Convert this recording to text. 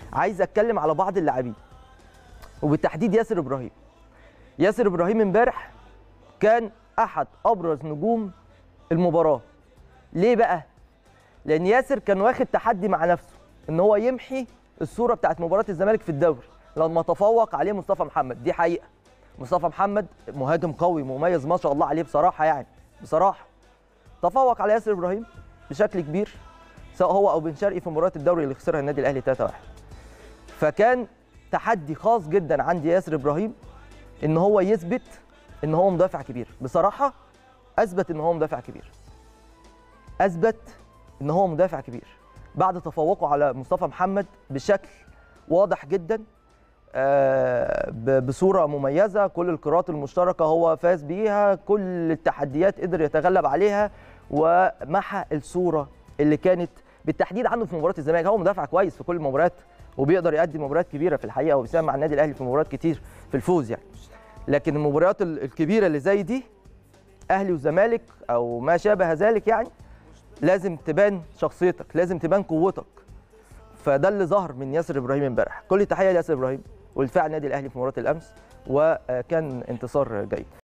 عايز اتكلم على بعض اللاعبين وبالتحديد ياسر ابراهيم ياسر ابراهيم امبارح كان احد ابرز نجوم المباراه ليه بقى لان ياسر كان واخد تحدي مع نفسه ان هو يمحي الصوره بتاعت مباراه الزمالك في الدوري لما تفوق عليه مصطفى محمد دي حقيقه مصطفى محمد مهاجم قوي مميز ما شاء الله عليه بصراحه يعني بصراحه تفوق على ياسر ابراهيم بشكل كبير سواء هو او بن شرقي في مباراه الدوري اللي خسرها النادي الاهلي 3-1 فكان تحدي خاص جدا عند ياسر ابراهيم ان هو يثبت ان هو مدافع كبير بصراحه اثبت ان هو مدافع كبير اثبت ان هو مدافع كبير بعد تفوقه على مصطفى محمد بشكل واضح جدا آه، ب- بصوره مميزه كل القراءات المشتركه هو فاز بيها كل التحديات قدر يتغلب عليها ومحى الصوره اللي كانت بالتحديد عنده في مباراه الزمالك هو مدافع كويس في كل المباريات وبيقدر يقدم مباريات كبيره في الحقيقه وبيساهم مع النادي الاهلي في مباريات كتير في الفوز يعني لكن المباريات ال- الكبيره اللي زي دي اهلي وزمالك او ما شابه ذلك يعني لازم تبان شخصيتك لازم تبان قوتك فده اللي ظهر من ياسر ابراهيم امبارح كل تحيه لياسر ابراهيم ولفاع النادي الاهلي في مباراه الامس وكان انتصار جيد